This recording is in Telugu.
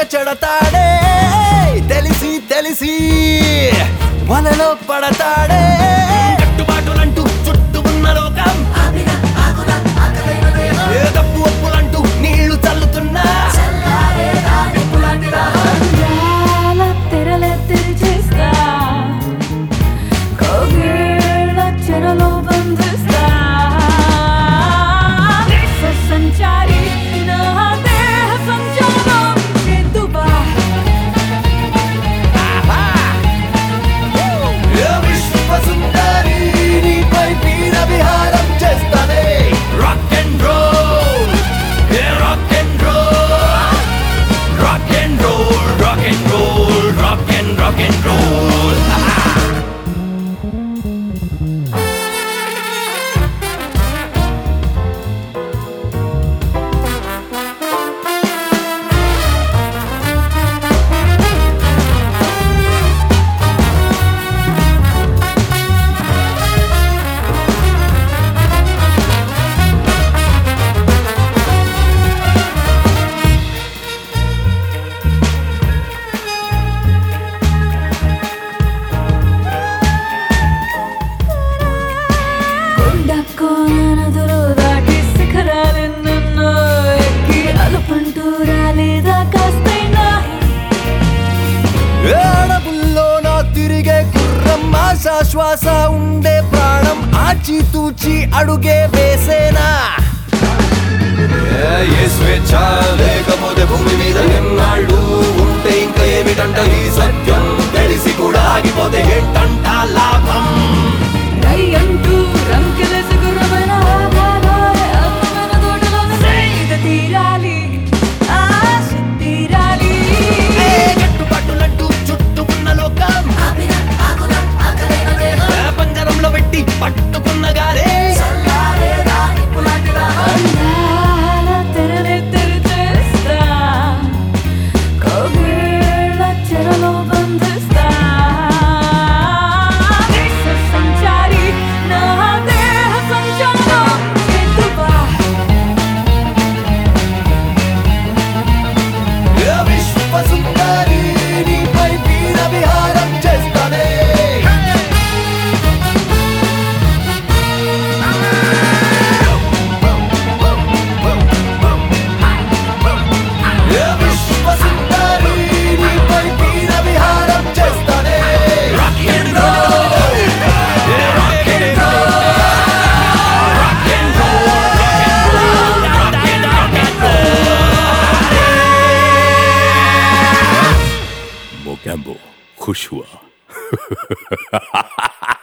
చెడతాడే తెలిసి తెలిసి వలలో పడతాడే కట్టుబాటులంటూ చుట్టూ ఉన్న లోకం ఏ తప్పు ఒప్పులంటూ నీళ్లు చల్లుతున్నా అందాల తెరలే తెరిచేస్తా కోగిళ్ళ చెరలో బంధిస్తా దేశ సంచారి నా దేహ సంచారం చేద్దువా ఏ విశ్వ సుందరి నీపై వీర విహారం చేస్తానే rock and roll a rock and roll rock and roll rock and roll rock and rock and roll కొండ కోన నదులు దాటి శిఖరాలెన్నెన్నో ఎక్కి అలుపంటూ రాలేదా కాస్తైనా ఏ అడవుల్లో నా తిరిగే గుర్రం ఆశా శ్వాస ఉండే ప్రాణం ఆచి తూచి అడుగే వేసేనా ఏ స్వేచ్ఛ లేకపోతే భూమి మీద ఎన్నాళ్ళు ఉంటే ఇంకా ఏమిటంట ఈ సత్యం తెలిసి కూడా ఆగిపోతే ఏంటంట లాభం రై అంటూ రంకెలేసి గుర్రమైన ఆధారాలే అందమైన తోటలోన సైద తీరాలి ఆశ తీరాలి ఏ కట్టుబాటులంటూ చుట్టూ ఉన్న లోకం ఏ పంజరంలో పెట్టి పట్టుకున్న గారే అందాల తెరలే తెరిచేస్తా కోగిళ్ళ చెరలో బంధిస్తా దేశ సంచారి నా దేహ సంచారం చేద్దువా ఏ విశ్వ సుందరి నీపై వీర విహారం చేస్తానే ఏ విశ్వ సుందరి నీపై వీర విహారం చేస్తానే rock and roll rock and roll rock and roll rock and roll Mogambo खुश हुआ